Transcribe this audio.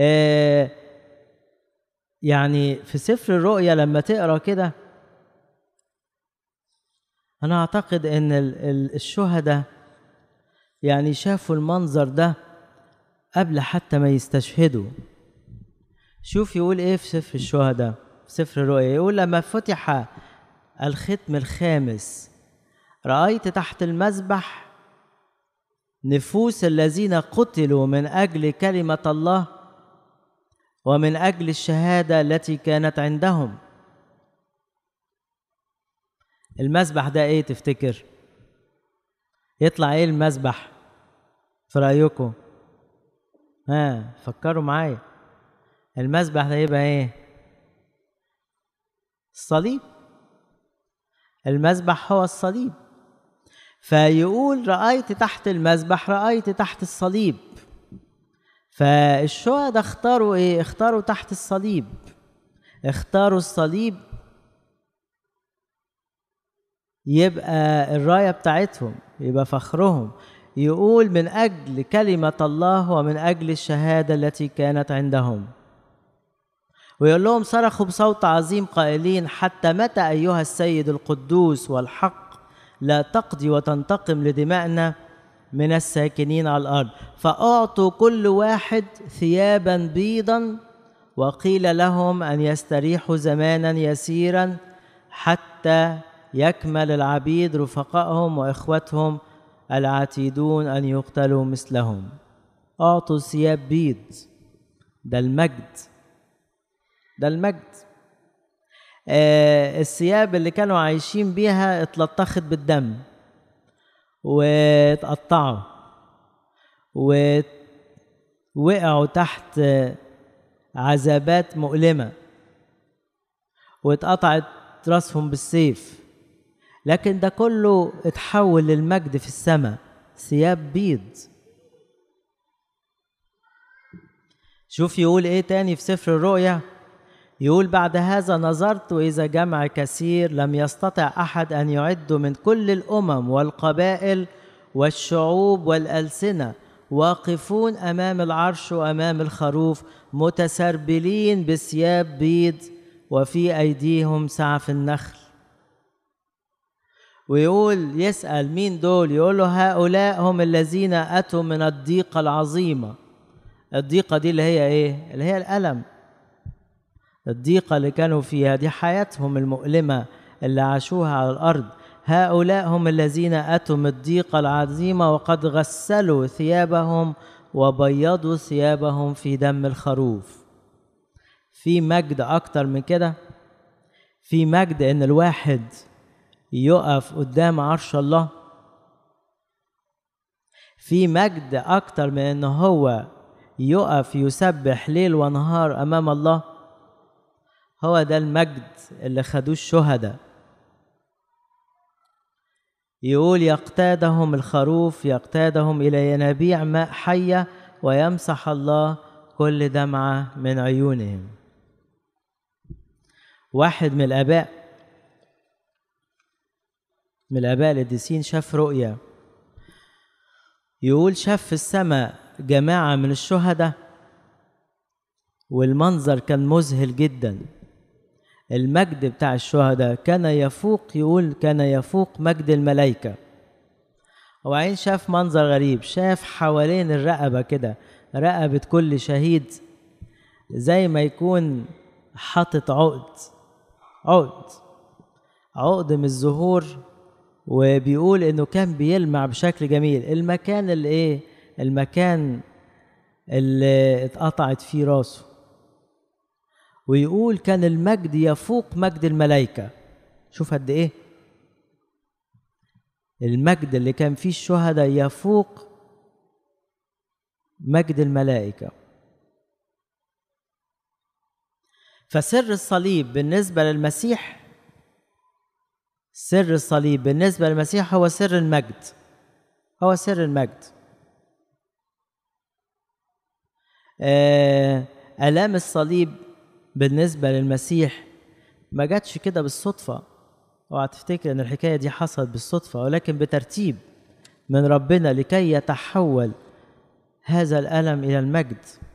آه يعني في سفر الرؤيا لما تقرا كده انا اعتقد ان الشهداء يعني شافوا المنظر ده قبل حتى ما يستشهدوا شوف يقول ايه في سفر الشهداء في سفر الرؤيا يقول لما فتح الختم الخامس رأيت تحت المذبح نفوس الذين قتلوا من أجل كلمة الله ومن أجل الشهادة التي كانت عندهم المذبح ده ايه تفتكر يطلع ايه المذبح في رأيكم ها فكروا معايا المذبح ده يبقى ايه الصليب المذبح هو الصليب فيقول رأيت تحت المذبح رأيت تحت الصليب فالشهداء اختاروا ايه اختاروا تحت الصليب اختاروا الصليب يبقى الراية بتاعتهم يبقى فخرهم يقول من أجل كلمة الله ومن أجل الشهادة التي كانت عندهم ويقول لهم صرخوا بصوت عظيم قائلين حتى متى أيها السيد القدوس والحق لا تقضي وتنتقم لدمائنا من الساكنين على الأرض فأعطوا كل واحد ثيابا بيضا وقيل لهم أن يستريحوا زمانا يسيرا حتى يكمل العبيد رفقائهم وإخوتهم العتيدون أن يقتلوا مثلهم أعطوا ثياب بيض ده المجد ده المجد آه الثياب اللي كانوا عايشين بيها اتلطخت بالدم واتقطعوا ووقعوا تحت عذابات مؤلمة واتقطعت راسهم بالسيف لكن ده كله اتحول للمجد في السماء ثياب بيض شوف يقول ايه تاني في سفر الرؤيا يقول بعد هذا نظرت إذا جمع كثير لم يستطع أحد أن يعد من كل الأمم والقبائل والشعوب والألسنة واقفون أمام العرش وأمام الخروف متسربلين بثياب بيض وفي أيديهم سعف النخل ويقول يسأل مين دول يقول له هؤلاء هم الذين أتوا من الضيقة العظيمة الضيقة دي اللي هي إيه؟ اللي هي الألم الضيقة اللي كانوا فيها دي حياتهم المؤلمة اللي عاشوها على الأرض هؤلاء هم الذين أتوا من الضيقة العظيمة وقد غسلوا ثيابهم وبيضوا ثيابهم في دم الخروف في مجد أكتر من كده في مجد إن الواحد يقف قدام عرش الله في مجد أكتر من إن هو يقف يسبح ليل ونهار أمام الله هو ده المجد اللي خدوه الشهداء يقول يقتادهم الخروف يقتادهم إلى ينابيع ماء حية ويمسح الله كل دمعة من عيونهم واحد من الآباء من الآباء القديسين شاف رؤيا يقول شاف في السماء جماعة من الشهداء والمنظر كان مذهل جدا المجد بتاع الشهداء كان يفوق يقول كان يفوق مجد الملائكة وبعدين شاف منظر غريب شاف حوالين الرقبة كده رقبة كل شهيد زي ما يكون حاطط عقد عقد عقد من الزهور وبيقول انه كان بيلمع بشكل جميل المكان اللي ايه المكان اللي اتقطعت فيه راسه ويقول كان المجد يفوق مجد الملائكة شوف قد ايه المجد اللي كان فيه الشهداء يفوق مجد الملائكة فسر الصليب بالنسبة للمسيح سر الصليب بالنسبة للمسيح هو سر المجد هو سر المجد آلام الصليب بالنسبة للمسيح ما جاتش كده بالصدفة اوعى تفتكر ان الحكاية دي حصلت بالصدفة ولكن بترتيب من ربنا لكي يتحول هذا الألم إلى المجد